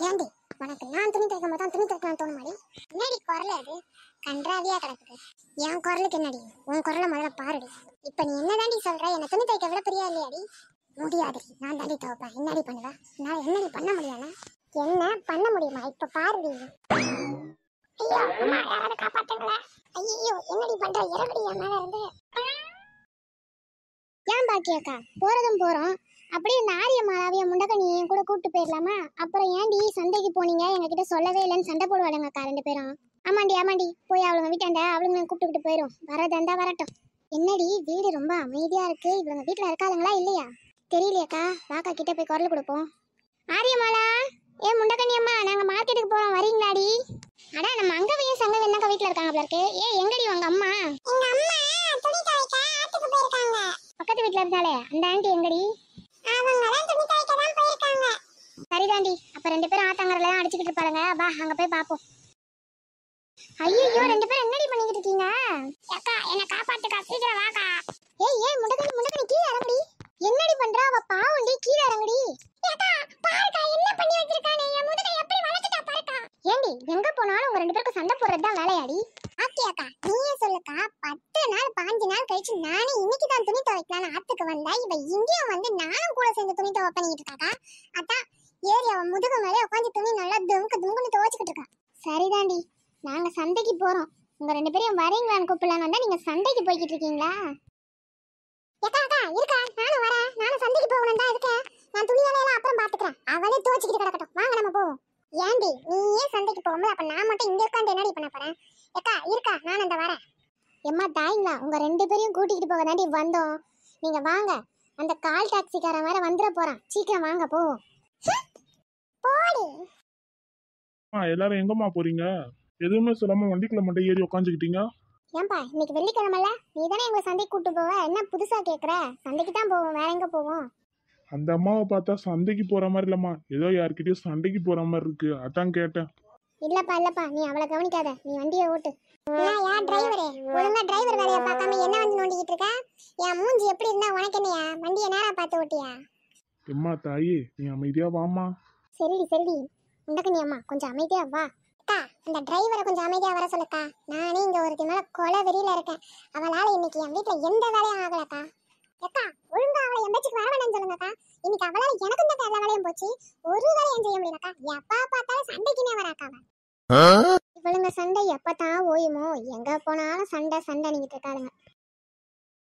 ஏண்டி உனக்கு நான் துணி துவைக்கும் போது தான் துணி துவைக்கலாம் தோண மாதிரி என்னடி குரல் அது கன்றாவியா கிடக்குது என் குரலுக்கு என்னடி உன் குரலை முதல்ல பாருடி இப்ப நீ என்னதாண்டி சொல்ற என்ன துணி துவைக்க விட பிரியா இல்லையாடி முடியாதுடி நான் தாண்டி துவைப்பேன் என்னடி பண்ணுவ என்னால என்னடி பண்ண முடியல என்ன பண்ண முடியுமா இப்ப பாருடி ஐயோ அம்மா யாராவது காப்பாத்துங்களா ஐயோ என்னடி பண்ற இறகுடி என் மேல இருந்து ஏன் பாக்கியாக்கா போறதும் போறோம் அப்படியே இந்த ஆரியமாலாவிய முண்டக்க நீ என் கூட கூப்பிட்டு போயிடலாமா அப்புறம் ஏன்டி சந்தைக்கு போனீங்க எங்ககிட்ட சொல்லவே இல்லைன்னு சண்டை போடுவாளுங்கக்கா ரெண்டு பேரும் ஆமாண்டி ஆமாண்டி போய் அவளுங்க வீட்டாண்ட அவளுங்க கூப்பிட்டுக்கிட்டு போயிடும் வரதா இருந்தா வரட்டும் என்னடி வீடு ரொம்ப அமைதியா இருக்கு இவங்க வீட்டுல இருக்காளுங்களா இல்லையா தெரியலையாக்கா வாக்கா கிட்ட போய் குரல் கொடுப்போம் ஆரியமாலா ஏ முண்டக்கண்ணி அம்மா நாங்க மார்க்கெட்டுக்கு போறோம் வரீங்களாடி அடா நம்ம அங்கவையும் சங்க என்னக்கா வீட்டுல இருக்காங்க போல இருக்கு ஏ எங்கடி உங்க அம்மா எங்க அம்மா துணி துவைக்க ஆத்துக்கு போயிருக்காங்க பக்கத்து வீட்ல இருந்தாலே அந்த ஆண்டி எங்கடி அவங்க தான் துணி துவைக்க தான் போயிருக்காங்க சரிதாண்டி அப்ப ரெண்டு பேரும் ஆத்தங்கரையில தான் அடிச்சுக்கிட்டு இருப்பாருங்க வா அங்க போய் பாப்போம் ஐயோ ரெண்டு பேரும் என்னடி பண்ணிக்கிட்டு இருக்கீங்க அக்கா என்ன காப்பாத்துக்கா சீக்கிரம் வாக்கா ஏய் ஏய் முண்டகனி முண்டகனி கீழே இறங்குடி என்னடி பண்றா அவ பாவண்டி கீழே இறங்குடி அக்கா பாருக்கா என்ன பண்ணி வச்சிருக்கானே என் முதுகை எப்படி வளைச்சிட்டா பாருக்கா ஏண்டி எங்க போனாலும் உங்க ரெண்டு பேருக்கும் சண்டை போடுறது தான் வேலையாடி ஆத்தியாக்கா நீயே சொல்லுக்கா பத்து நாள் பாஞ்சு நாள் கழிச்சு நானே இன்னைக்கு தான் துணி துவைக்கலாம்னு ஆத்துக்கு வந்தா இவ இங்கேயும் வந்து நானும் கூட சேர்ந்து துணி துவை பண்ணிக்கிட்டு இருக்காக்கா அதான் ஏறி அவன் முதுகு மேலே உட்காந்து துணி நல்லா துமுக்கு துமுக்குன்னு துவைச்சுக்கிட்டு இருக்கா சரிதாண்டி நாங்க சந்தைக்கு போறோம் உங்க ரெண்டு பேரையும் வரீங்களான்னு கூப்பிடலான்னு வந்தா நீங்க சந்தைக்கு போய்கிட்டு இருக்கீங்களா ஏக்கா அக்கா இருக்கா நானும் வரேன் நானும் சந்தைக்கு போகணும் தான் இருக்கேன் நான் துணி வேலையெல்லாம் அப்புறம் பாத்துக்கிறேன் அவளே துவைச்சுக்கிட்டு கிடக்கட்டும் வாங்க நம்ம போவோம் ஏண்டி நீ ஏன் சந்தைக்கு போகும்போது அப்ப நான் மட்டும் இங்க உட்காந்து என்னடி பண்ண போறேன் ஏக்கா இருக்கா நான் அந்த வரேன் எம்மா தாய்ங்களா உங்க ரெண்டு பேரையும் கூட்டிகிட்டு போக தாண்டி வந்தோம் நீங்க வாங்க அந்த கால் டாக்ஸிக்காரன் வேற வந்துட போறான் சீக்கிரம் வாங்க போவோம் போடி ஆ எல்லாரும் எங்கம்மா போறீங்க எதுவுமே சொல்லாம வண்டிக்குள்ள மட்டும் ஏறி உக்காந்துக்கிட்டீங்க ஏன்பா இன்னைக்கு வெள்ளிக்கிழமைல நீ தானே எங்களை சந்தைக்கு கூட்டு போவ என்ன புதுசா கேக்குற சந்தைக்கு தான் போவோம் வேற எங்க போவோம் அந்த அம்மாவை பார்த்தா சந்தைக்கு போற மாதிரி இல்லம்மா ஏதோ யார்கிட்டயும் சண்டைக்கு போற மாதிரி இருக்கு அதான் கேட்டேன் இல்லப்பா இல்லப்பா நீ அவளை கவனிக்காத நீ வண்டியை ஓட்டு யா டிரைவரே ஒழுங்கா டிரைவர் வேலையை பார்க்காம என்ன வந்து நோண்டிக்கிட்டு இருக்க என் மூஞ்சி எப்படி இருந்தா உனக்கு என்னையா வண்டியை நேரா பார்த்து ஓட்டியா எம்மா தாயே நீ அமைதியா வாம்மா சரிடி சரிடி உண்டக்கு நீ அம்மா கொஞ்சம் அமைதியா வா அக்கா இந்த டிரைவரை கொஞ்சம் அமைதியா வர சொல்லுக்கா நானே இங்க ஒருத்தி மேல கொலை வெறியில இருக்கேன் அவளால இன்னைக்கு என் வீட்ல எந்த வேலையும் ஆகலக்கா அக்கா ஒழுங்கா அவளை என் பேச்சுக்கு வர வேண்டாம்னு சொல்லுங்கக்கா இன்னைக்கு அவளால எனக்கும் தான் எல்லா வேலையும் போச்சு ஒரு வேலையும் செய்ய முடியலக்கா எப்பா பார்த்தாலும் சண்டைக்குனே வராக்கா அவ